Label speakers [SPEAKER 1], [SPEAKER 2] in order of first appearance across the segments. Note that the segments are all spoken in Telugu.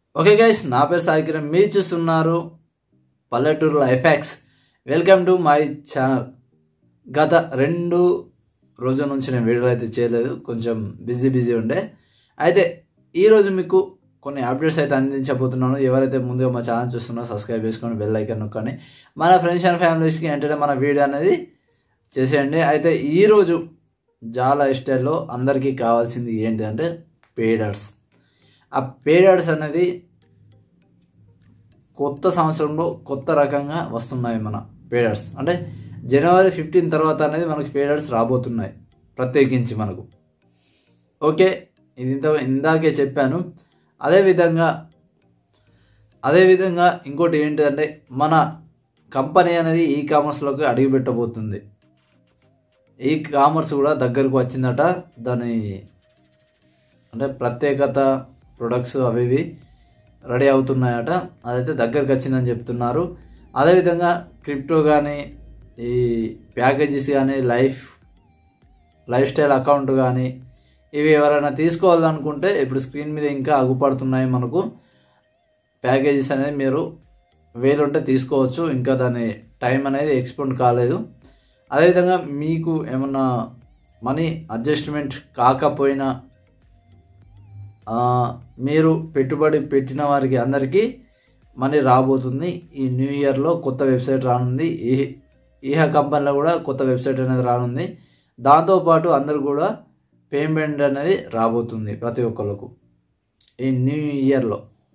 [SPEAKER 1] ఓకే గైస్ నా పేరు సాయికిరణ్ మీరు చూస్తున్నారు పల్లెటూరు life hacks welcome to my channel గత రెండు రోజుల నుంచి నేను వీడియోలు అయితే చేయలేదు కొంచెం బిజీ బిజీ ఉండే అయితే ఈరోజు మీకు కొన్ని అప్డేట్స్ అయితే అందించబోతున్నాను ఎవరైతే ముందుగా మా ఛానల్ చూస్తున్నారో సబ్స్క్రైబ్ చేసుకొని బెల్ ఐకాన్ నొక్కండి మన ఫ్రెండ్స్ అండ్ ఫ్యామిలీస్కి వెంటనే మన వీడియో అనేది చేసేయండి అయితే ఈరోజు జాలా స్టైల్లో అందరికీ కావాల్సింది ఏంటిదంటే పేడర్స్ ఆ పేడర్స్ అనేది కొత్త సంవత్సరంలో కొత్త రకంగా వస్తున్నాయి మన పేడర్స్ అంటే జనవరి ఫిఫ్టీన్ తర్వాత అనేది మనకి పేడర్స్ రాబోతున్నాయి ప్రత్యేకించి మనకు ఓకే ఇది ఇంత ఇందాకే చెప్పాను అదేవిధంగా అదేవిధంగా ఇంకోటి ఏంటిదంటే మన కంపెనీ అనేది ఈ కామర్స్లోకి అడుగుపెట్టబోతుంది ఈ కామర్స్ కూడా దగ్గరకు వచ్చిందట దాని అంటే ప్రత్యేకత ప్రొడక్ట్స్ అవి ఇవి రెడీ అవుతున్నాయట అదైతే దగ్గరకు వచ్చిందని చెప్తున్నారు అదేవిధంగా క్రిప్టో కానీ ఈ ప్యాకేజెస్ కానీ లైఫ్ లైఫ్ స్టైల్ అకౌంట్ కానీ ఇవి ఎవరైనా తీసుకోవాలనుకుంటే ఇప్పుడు స్క్రీన్ మీద ఇంకా అగుపడుతున్నాయి మనకు ప్యాకేజెస్ అనేది మీరు వేలుంటే తీసుకోవచ్చు ఇంకా దాని టైం అనేది ఎక్స్పెండ్ కాలేదు అదేవిధంగా మీకు ఏమన్నా మనీ అడ్జస్ట్మెంట్ కాకపోయినా మీరు పెట్టుబడి పెట్టిన వారికి అందరికీ మనీ రాబోతుంది ఈ న్యూ ఇయర్లో కొత్త వెబ్సైట్ రానుంది ఈ ఈహ కంపెనీలో కూడా కొత్త వెబ్సైట్ అనేది రానుంది దాంతోపాటు అందరు కూడా పేమెంట్ అనేది రాబోతుంది ప్రతి ఒక్కరికి ఈ న్యూ ఇయర్లో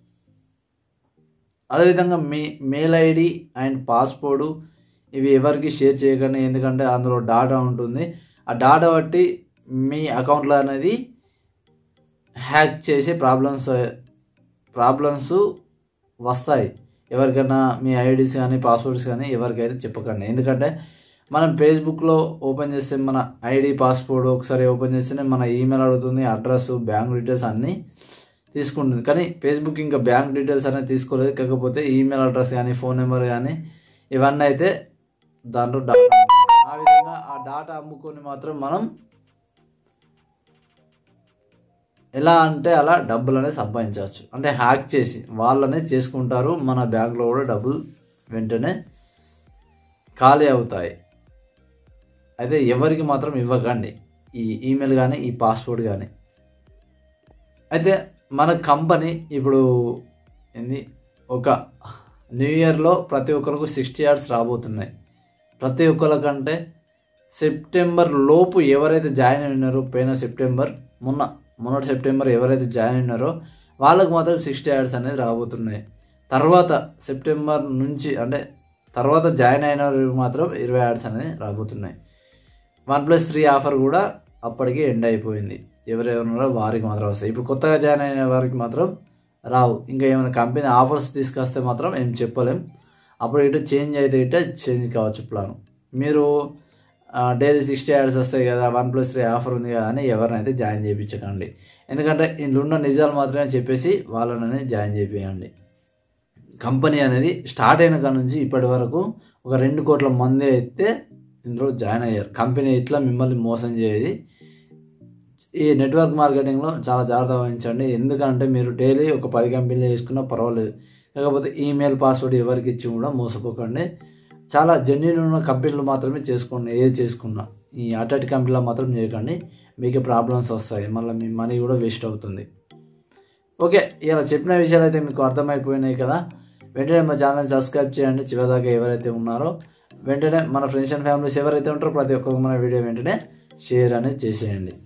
[SPEAKER 1] అదేవిధంగా మీ మెయిల్ ఐడి అండ్ పాస్పోర్టు ఇవి ఎవరికి షేర్ చేయకండి ఎందుకంటే అందులో డాటా ఉంటుంది ఆ డాటా బట్టి మీ అకౌంట్లో అనేది హ్యాక్ చేసే ప్రాబ్లమ్స్ ప్రాబ్లమ్స్ వస్తాయి ఎవరికైనా మీ ఐడీస్ కానీ పాస్వర్డ్స్ కానీ ఎవరికైతే చెప్పకండి ఎందుకంటే మనం ఫేస్బుక్లో ఓపెన్ చేస్తే మన ఐడి పాస్పోర్ట్ ఒకసారి ఓపెన్ చేస్తేనే మన ఈమెయిల్ అడుగుతుంది అడ్రస్ బ్యాంక్ డీటెయిల్స్ అన్నీ తీసుకుంటుంది కానీ ఫేస్బుక్ ఇంకా బ్యాంక్ డీటెయిల్స్ అనేది తీసుకోలేదు కాకపోతే ఈమెయిల్ అడ్రస్ కానీ ఫోన్ నెంబర్ కానీ ఇవన్నీ అయితే దాంట్లో డాటా ఆ విధంగా ఆ డాటా అమ్ముకొని మాత్రం మనం ఎలా అంటే అలా డబ్బులు అనేది సంపాదించవచ్చు అంటే హ్యాక్ చేసి వాళ్ళనే చేసుకుంటారు మన బ్యాంక్లో కూడా డబ్బులు వెంటనే ఖాళీ అవుతాయి అయితే ఎవరికి మాత్రం ఇవ్వకండి ఈ ఈమెయిల్ కానీ ఈ పాస్పోర్ట్ కానీ అయితే మన కంపెనీ ఇప్పుడు ఏంది ఒక న్యూ ఇయర్లో ప్రతి ఒక్కరికి సిక్స్టీ యార్డ్స్ రాబోతున్నాయి ప్రతి ఒక్కరికంటే సెప్టెంబర్ లోపు ఎవరైతే జాయిన్ అయినారో పోయిన సెప్టెంబర్ మొన్న మొన్నటి సెప్టెంబర్ ఎవరైతే జాయిన్ అయినారో వాళ్ళకు మాత్రం సిక్స్టీ యాడ్స్ అనేది రాబోతున్నాయి తర్వాత సెప్టెంబర్ నుంచి అంటే తర్వాత జాయిన్ అయిన మాత్రం ఇరవై యాడ్స్ అనేది రాబోతున్నాయి వన్ ప్లస్ త్రీ ఆఫర్ కూడా అప్పటికి ఎండ్ అయిపోయింది ఎవరెవరున్నారో వారికి మాత్రం వస్తాయి ఇప్పుడు కొత్తగా జాయిన్ అయిన వారికి మాత్రం రావు ఇంకా ఏమైనా కంపెనీ ఆఫర్స్ తీసుకొస్తే మాత్రం ఏం చెప్పలేం అప్పుడు ఇటు చేంజ్ అయితే ఇట చేంజ్ కావచ్చు ప్లాన్ మీరు డైలీ సిక్స్టీ యాడ్స్ వస్తాయి కదా వన్ ప్లస్ త్రీ ఆఫర్ ఉంది కదా అని ఎవరినైతే జాయిన్ చేయించకండి ఎందుకంటే ఇందులో ఉన్న నిజాలు మాత్రమే చెప్పేసి వాళ్ళని జాయిన్ చేయించండి కంపెనీ అనేది స్టార్ట్ అయిన కాడ నుంచి ఇప్పటి వరకు ఒక రెండు కోట్ల మంది అయితే ఇందులో జాయిన్ అయ్యారు కంపెనీ ఇట్లా మిమ్మల్ని మోసం చేయది ఈ నెట్వర్క్ మార్కెటింగ్లో చాలా జాగ్రత్త వహించండి ఎందుకంటే మీరు డైలీ ఒక పది కంపెనీలు వేసుకున్నా పర్వాలేదు కాకపోతే ఈమెయిల్ పాస్వర్డ్ ఎవరికి ఇచ్చి కూడా మోసపోకండి చాలా జెన్యున్ ఉన్న కంపెనీలు మాత్రమే చేసుకోండి ఏది చేసుకున్నా ఈ అటటి కంపెనీలో మాత్రం చేయకండి మీకు ప్రాబ్లమ్స్ వస్తాయి మళ్ళీ మీ మనీ కూడా వేస్ట్ అవుతుంది ఓకే ఇలా చెప్పిన విషయాలు అయితే మీకు అర్థమైపోయినాయి కదా వెంటనే మా ఛానల్ సబ్స్క్రైబ్ చేయండి చివరిదాకా ఎవరైతే ఉన్నారో వెంటనే మన ఫ్రెండ్స్ అండ్ ఫ్యామిలీస్ ఎవరైతే ఉంటారో ప్రతి ఒక్కరికి మన వీడియో వెంటనే షేర్ అనేది చేసేయండి